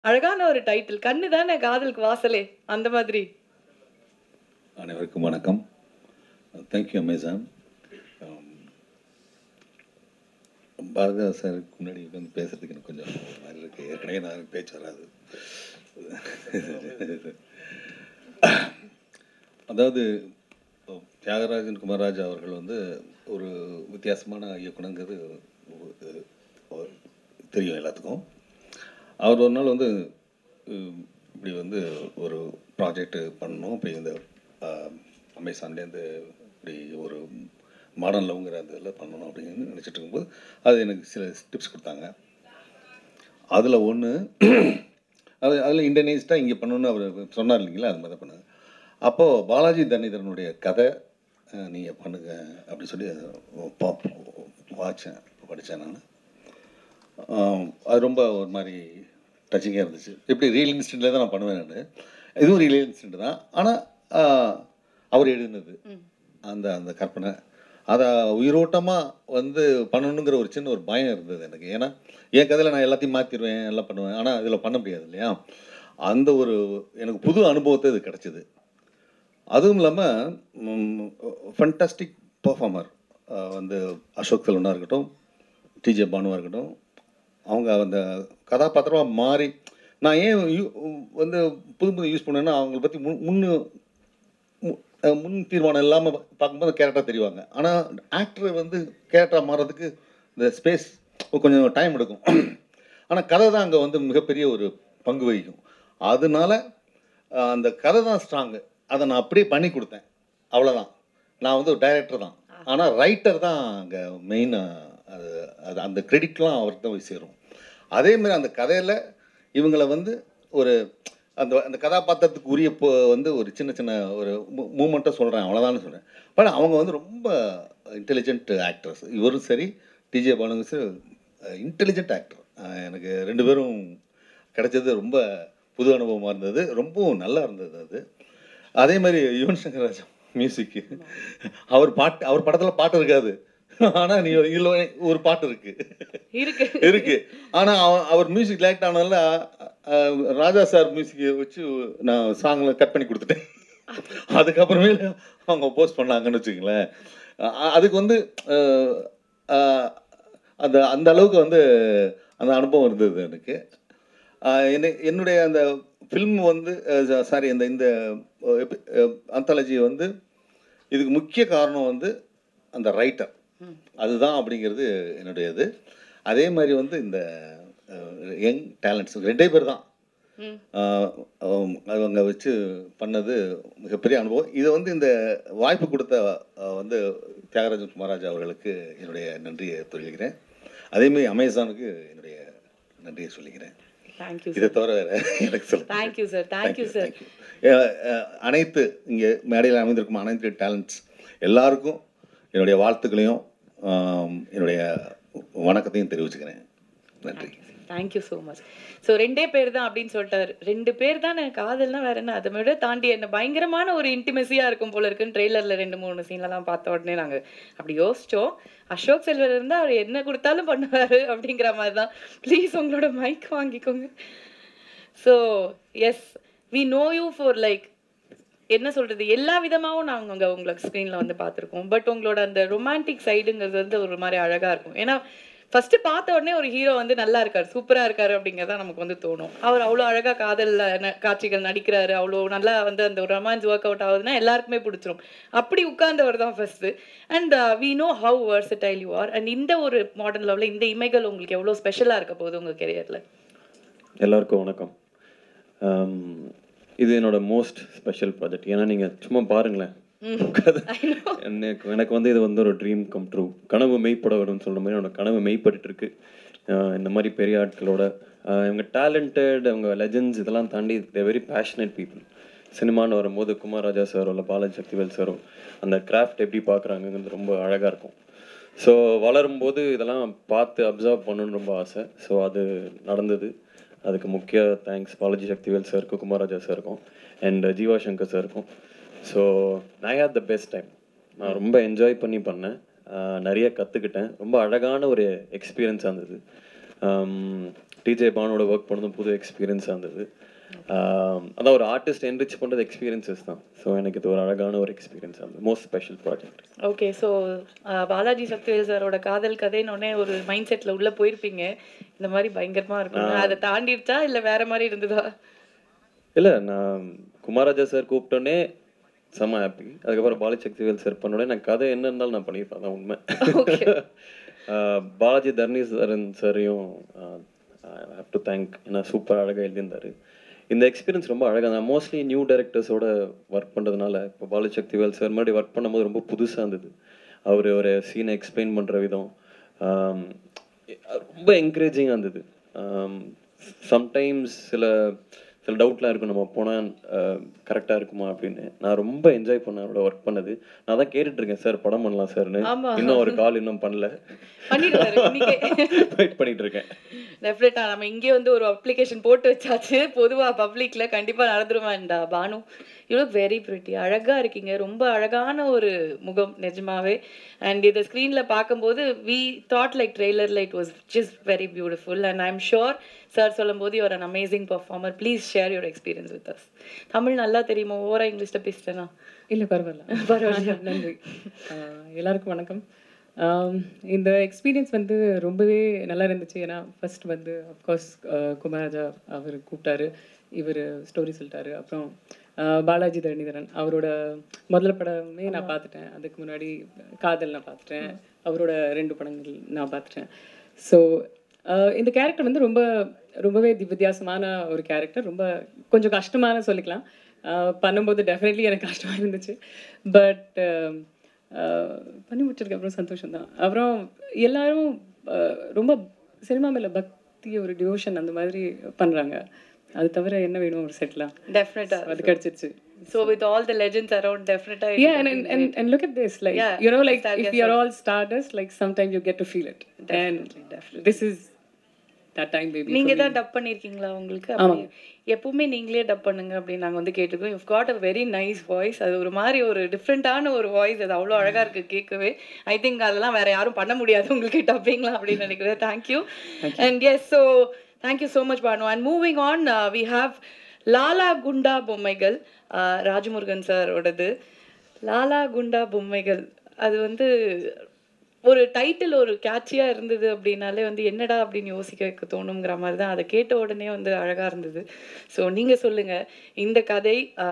அழகான ஒரு டைட்டில் கண்ணு தானே காதலுக்கு வாசலே அந்த மாதிரி அனைவருக்கும் வணக்கம் தேங்க்யூ அமேசான் பாரதியா சாருக்கு முன்னாடி உட்காந்து பேசுறதுக்கு எனக்கு கொஞ்சம் ஒரு மாதிரி இருக்கு ஏற்கனவே நான் பேச்சு வராது அதாவது தியாகராஜன் குமாரராஜ் அவர்கள் வந்து ஒரு வித்தியாசமான இயக்குனங்கிறது ஒரு- ஒரு தெரியும் எல்லாத்துக்கும் அவர் ஒரு நாள் வந்து உம், இப்படி வந்து ஒரு ப்ராஜெக்ட் பண்ணணும் இப்படி இந்த அமேசான்லேருந்து இப்படி ஒரு மாடர்ன் லவ்ங்கிற அந்த இதில் பண்ணணும் அப்படின்னு நினச்சிட்டு இருக்கும்போது அது எனக்கு சில டிப்ஸ் கொடுத்தாங்க அதில் ஒன்று அது அதில் இண்டனேஸ்டாக இங்கே பண்ணணும்னு அவர் சொன்னார் இல்லைங்களா அது மாதிரி தான் பண்ணாங்க அப்போது பாலாஜி தனிதரனுடைய கதை நீங்கள் பண்ணுங்க அப்படின்னு சொல்லி பா- வாச்சேன் படித்தேன் நான் ஆம், அது ரொம்ப ஒரு மாதிரி டச்சிங்காக இருந்துச்சு எப்படி ரியல் இன்சிடென்ட்டில் தான் நான் பண்ணுவேன் நான் இதுவும் ரியல் இன்சிடென்ட் தான் ஆனால் அவர் எழுதினது அந்த அந்த கற்பனை அதை உயிரோட்டமாக வந்து பண்ணணுங்கிற ஒரு சின்ன ஒரு பயம் இருந்தது எனக்கு ஏன்னா என் கதையில் நான் எல்லாத்தையும் மாற்றிடுவேன் எல்லாம் பண்ணுவேன் ஆனால் இதில் பண்ண முடியாது இல்லையா அந்த ஒரு எனக்கு புது அனுபவத்தை இது கிடச்சிது அதுவும் இல்லாமல் ஃபண்டாஸ்டிக் பர்ஃபார்மர் வந்து அசோக் செல்வனாக இருக்கட்டும் டிஜே பானுவாக இருக்கட்டும் அவங்க அந்த கதாபாத்திரமாக மாறி நான் ஏன் யூ- வந்து புது புது யூஸ் பண்ணேன்னா அவங்கள பற்றி முன் முன்னு மு- அஹ் முன் தீர்மானம் இல்லாமல் பார்க்கும்போது கேரக்டராக தெரிவாங்க ஆனால் ஆக்டர் வந்து கேரக்டராக மாறுறதுக்கு இந்த ஸ்பேஸ் கொஞ்சம் டைம் எடுக்கும் ஆனால் கதை தான் அங்கே வந்து மிகப்பெரிய ஒரு பங்கு வகிக்கும் அதனால அஹ், அந்த கதை தான் ஸ்ட்ராங்கு அதை நான் அப்படியே பண்ணி கொடுத்தேன் அவ்வளோதான் நான் வந்து ஒரு டைரக்டர் தான் ஆனால் ரைட்டர் தான் அங்கே மெயின் அது அது அந்த கிரெடிட்லாம் அவருக்கு தான் போய் சேரும் அதே மாதிரி அந்த கதையில் இவங்களை வந்து ஒரு அந்த அந்த கதாபாத்திரத்துக்கு உரிய இப்போ வந்து ஒரு சின்ன சின்ன ஒரு மூமெண்ட்டை சொல்கிறேன் அவ்வளோதான்னு சொல்கிறேன் பட் அவங்க வந்து ரொம்ப இன்டெலிஜென்ட் ஆக்டர்ஸ் இவரும் சரி டிஜே பாலுங்க சார் இன்டெலிஜென்ட் ஆக்டர் எனக்கு ரெண்டு பேரும் கிடைச்சது ரொம்ப புது அனுபவமாக இருந்தது ரொம்பவும் நல்லா இருந்தது அது அதே மாதிரி யுவன் சங்கர் ராஜா மியூசிக்கு அவர் பாட்டு அவர் படத்தில் பாட்டு இருக்காது ஆனால் நீ இதில் ஒரு பாட்டு இருக்குது இருக்கு இருக்கு ஆனா அவ- அவர் மியூசிக் லேட் ஆனால அஹ், ராஜா சார் மியூசிக் வச்சு நான் சாங்ல கட் பண்ணி கொடுத்துட்டேன் அதுக்கப்புறமே அவங்க போஸ்ட் பண்ணாங்கன்னு வச்சுங்களேன் அ- அதுக்கு வந்து அஹ், அஹ், அந்த அந்த அளவுக்கு வந்து அந்த அனுபவம் இருந்தது எனக்கு அஹ், என்ன- என்னுடைய அந்த ஃபில்ம் வந்து சாரி அந்த இந்த அந்தாலஜி வந்து இதுக்கு முக்கிய காரணம் வந்து அந்த ரைட்டர் அதுதான் அப்படிங்கிறது என்னுடையது அதே மாதிரி வந்து இந்த யங் டேலண்ட்ஸ் ரெண்டே பேர் தான் ம். ஆஹ் அவங்க அவங்க வச்சு பண்ணது மிகப்பெரிய அனுபவம் இதை வந்து இந்த வாய்ப்பு கொடுத்த ஆஹ் வந்து தியாகராஜன் குமாராஜ் அவர்களுக்கு என்னுடைய நன்றியை சொல்லிக்கிறேன் அதேமாதிரி அமேசானுக்கு என்னுடைய நன்றியை சொல்லிக்கிறேன் தேங்க்யூ இதை தவிர வேற எனக்கு சொல்ல thank you sir thank you sir Thank you. அஹ் அஹ் அனைத்து இங்கே மேடையில் அமைந்திருக்கும் அனைத்து டேலண்ட்ஸ் எல்லாருக்கும் என்னுடைய வாழ்த்துக்களையும் ஆம், என்னுடைய வணக்கத்தையும் தெரிவிச்சுக்கிறேன் நன்றி தேங்க்யூ ஸோ மச் ஸோ ரெண்டே பேர் தான் அப்படின்னு சொல்லிட்டாரு ரெண்டு பேர் தான் எனக்கு காதல்னா வேற என்ன அதை விட தாண்டி என்ன பயங்கரமான ஒரு இன்டிமெசியாக இருக்கும் போல இருக்குன்னு ட்ரெய்லரில் ரெண்டு மூணு சீன்லலாம் பார்த்த உடனே நாங்கள் அப்படி யோசிச்சோம் அசோக் செல்வர் இருந்தால் அவர் என்ன கொடுத்தாலும் பண்ணுவார் அப்படிங்கிற மாதிரி தான் ப்ளீஸ் உங்களோட மைக் வாங்கிக்கோங்க so yes we know you for like என்ன சொல்றது எல்லா விதமாகவும் நாங்கள் அங்கே உங்களுக்கு ஸ்க்ரீனில் வந்து பார்த்துருக்கோம் பட் உங்களோட அந்த ரொமான்டிக் சைடுங்கிறது வந்து ஒரு மாதிரி அழகாக இருக்கும் ஏன்னா ஃபர்ஸ்ட் பார்த்த உடனே ஒரு ஹீரோ வந்து நல்லா இருக்கார் சூப்பராக இருக்காரு அப்படிங்கிறத நமக்கு வந்து தோணும் அவர் அவ்வளோ அழகாக காதலில் ந- காட்சிகள் நடிக்கிறாரு அவ்வளோ நல்லா வந்து அந்த ஒரு ரொமான்ஸ் ஒர்க் அவுட் ஆகுதுன்னா எல்லாருக்குமே பிடிச்சிரும் அப்படி உட்கார்ந்தவர் தான் first and we know how versatile you are and இந்த ஒரு மாடர்ன் லெவலில் இந்த இமைகள் உங்களுக்கு எவ்வளோ ஸ்பெஷலாக இருக்க போகுது உங்கள் கெரியரில் எல்லாருக்கும் வணக்கம் ஆம், இது என்னோட மோஸ்ட் ஸ்பெஷல் ப்ராஜெக்ட் ஏன்னா நீங்கள் சும்மா பாருங்களேன் கதை. எனக்கு எனக்கு வந்து இது வந்து ஒரு ட்ரீம் கம் ட்ரூ கனவு மெய்ப்பட வரும்னு சொல்ற மாதிரி என்னோட கனவு மெய்ப்பட்டு இருக்கு ஆஹ் இந்த மாதிரி பெரிய ஆட்களோட ஆஹ் இவங்க டேலண்டட் அவங்க லெஜண்ட்ஸ் இதெல்லாம் தாண்டி தே வெரி பேஷனேட் பீப்புள் சினிமான்னு வரும்போது குமாரராஜா சாரோ இல்லை பாலாஜி சக்திவேல் சாரோ அந்த கிராஃப்ட் எப்படி பார்க்குறாங்கங்கிறது ரொம்ப அழகாக இருக்கும் ஸோ வளரும்போது இதெல்லாம் பார்த்து அப்சர்வ் பண்ணணும்னு ரொம்ப ஆசை ஸோ அது நடந்தது அதுக்கு முக்கிய தேங்க்ஸ் பாலாஜி சக்திவேல் சாருக்கும் குமாரராஜா சாருக்கும் அண்ட் ஜீவா சங்கர் சாருக்கும் so I had the best time நான் ரொம்ப என்ஜாய் பண்ணி பண்ணேன் ஆஹ் நிறைய கற்றுக்கிட்டேன் ரொம்ப அழகான ஒரு எக்ஸ்பீரியன்ஸாக இருந்தது டிஜே பானோட ஒர்க் பண்ணதும் புது எக்ஸ்பீரியன்ஸாக இருந்தது ஆம், அதான் ஒரு ஆர்டிஸ்ட் என்ரிச் பண்ணுறது எக்ஸ்பீரியன்சஸ் தான் ஸோ எனக்கு இது ஒரு அழகான ஒரு எக்ஸ்பீரியன்ஸாக இருந்தது most special project okay so Balaji Sakthivel சாரோட காதல் கதைன்னு உடனே ஒரு மைண்ட் செட்டில் உள்ளே போயிருப்பீங்க இந்த மாதிரி பயங்கரமா இருக்கும் அதை தாண்டிடுச்சா இல்லை வேற மாதிரி இருந்ததா இல்லை நான் குமாராஜா சார் கூப்பிட்டோன்னே செம்ம ஹாப்பி அதுக்கப்புறம் பாலாஜி சக்திவேல் சார் பண்ணோடனே நான் கதை என்ன இருந்தாலும் நான் பண்ணியிருப்பேன் அதான் உண்மை ஆஹ் பாலாஜி தர்ணீஸ்வரன் சாரையும் ஹாவ் டு தேங்க் ஏன்னா சூப்பர் அழகாக எழுதியிருந்தாரு இந்த எக்ஸ்பீரியன்ஸ் ரொம்ப அழகாக நான் மோஸ்ட்லி நியூ டைரக்டர்ஸோட ஒர்க் பண்ணுறதுனால இப்போ பாலாஜி சக்திவேல் சார் மாதிரி ஒர்க் பண்ணும்போது ரொம்ப புதுசாக இருந்தது அவர் ஒரு சீனை எக்ஸ்பிளைன் பண்ணுற விதம் ஆம், ரொம்ப என்கரேஜிங்காக இருந்தது சம்டைம்ஸ் சில சில டவுட்லாம் இருக்கும் நம்ம போனால் கரெக்டாக இருக்குமா அப்படின்னு நான் ரொம்ப என்ஜாய் பண்ணேன் அவரோட ஒர்க் பண்ணது நான் தான் கேட்டுட்டு இருக்கேன் சார் படம் பண்ணலாம் சார்னு ஆமா. இன்னும் ஒரு கால் இன்னும் பண்ணல பண்ணிடுவாரு இன்னைக்கே வெயிட் பண்ணிட்டு இருக்கேன் டெஃபினட்டா நம்ம இங்கே வந்து ஒரு அப்ளிகேஷன் போட்டு வச்சாச்சு பொதுவா பப்ளிக்ல கண்டிப்பா நடந்துருவான்டா Bhanu you look very pretty அழகா இருக்கீங்க ரொம்ப அழகான ஒரு முகம் நிஜமாவே அண்ட் இதை ஸ்க்ரீன்ல பார்க்கும்போது வி தாட் லைக் ட்ரெய்லர்ல it was just very beautiful and I am sure sir சொல்லும் போது your an amazing performer please share your experience with us Tamil நல்லா தெரியுமா ஓவரா இங்கிலீஷ்ல பேசிட்டேனா இல்லை பரவாயில்ல பரவாயில்ல நன்றி ஆஹ் எல்லாருக்கும் வணக்கம் ஆம், இந்த எக்ஸ்பீரியன்ஸ் வந்து ரொம்பவே நல்லா இருந்துச்சு ஏன்னா ஃபர்ஸ்ட் வந்து அஃப்கோர்ஸ் குமாரராஜா அவர் கூப்பிட்டாரு இவர் ஸ்டோரி சொல்லிட்டாரு அப்புறம் ஆஹ் பாலாஜி தரணிதரன் அவரோட முதல் படமே நான் பார்த்துட்டேன் அதுக்கு முன்னாடி காதல் நான் பார்த்துட்டேன் அவரோட ரெண்டு படங்கள் நான் பார்த்துட்டேன் ஸோ இந்த கேரக்டர் வந்து ரொம்ப ரொம்பவே தி- வித்தியாசமான ஒரு கேரக்டர் ரொம்ப கொஞ்சம் கஷ்டமான சொல்லிக்கலாம் ஆஹ் பண்ணும்போது டெஃபினெட்லி எனக்கு கஷ்டமாக இருந்துச்சு பட் பண்ணி முடிச்சதுக்கு அப்புறம் சந்தோஷம் தான் அப்புறம் எல்லாரும் ஆஹ் ரொம்ப சினிமா மேலே பக்தி ஒரு டிவோஷன் அந்த மாதிரி பண்ணுறாங்க அது தவிர என்ன வேணும் ஒரு செட்டிலாம் டெஃபினட்டா அது கிடச்சிருச்சு so with all the legends around டெஃபினட்டா Yeah, and, and, and, and look at this. Like, Yeah, you know, like Stargazing. if you're all stardust, like sometimes you get to feel it. and this is that time, baby. நீங்க for me. தான் dub பண்ணிருக்கீங்களா உங்களுக்கு அப்படி எப்பவுமே நீங்களே dub பண்ணுங்க அப்படின்னு நாங்க வந்து கேட்டிருக்கோம் you got a very nice voice அது ஒரு மாதிரி ஒரு டிஃப்ரெண்டான ஒரு வாய்ஸ் அது அவ்வளோ அழகா இருக்கு கேட்கவே ஐ திங்க் அதெல்லாம் வேற யாரும் பண்ண முடியாது உங்களுக்கு டப்பிங்லாம் அப்படின்னு நினைக்கிறேன் thank you and yes so thank you so much Bhanu and moving on we have Lala Kunda பொம்மைகள் uh, ராஜமுருகன் சாரோடது லாலா குண்டா பொம்மைகள் அது வந்து ஒரு டைட்டில் ஒரு கேட்சியாக இருந்தது அப்படின்னாலே வந்து என்னடா அப்படின்னு யோசிக்க வைக்க தோணுங்கிற மாதிரி தான் அதை கேட்ட உடனே வந்து அழகாக இருந்தது ஸோ நீங்கள் சொல்லுங்கள் இந்த கதை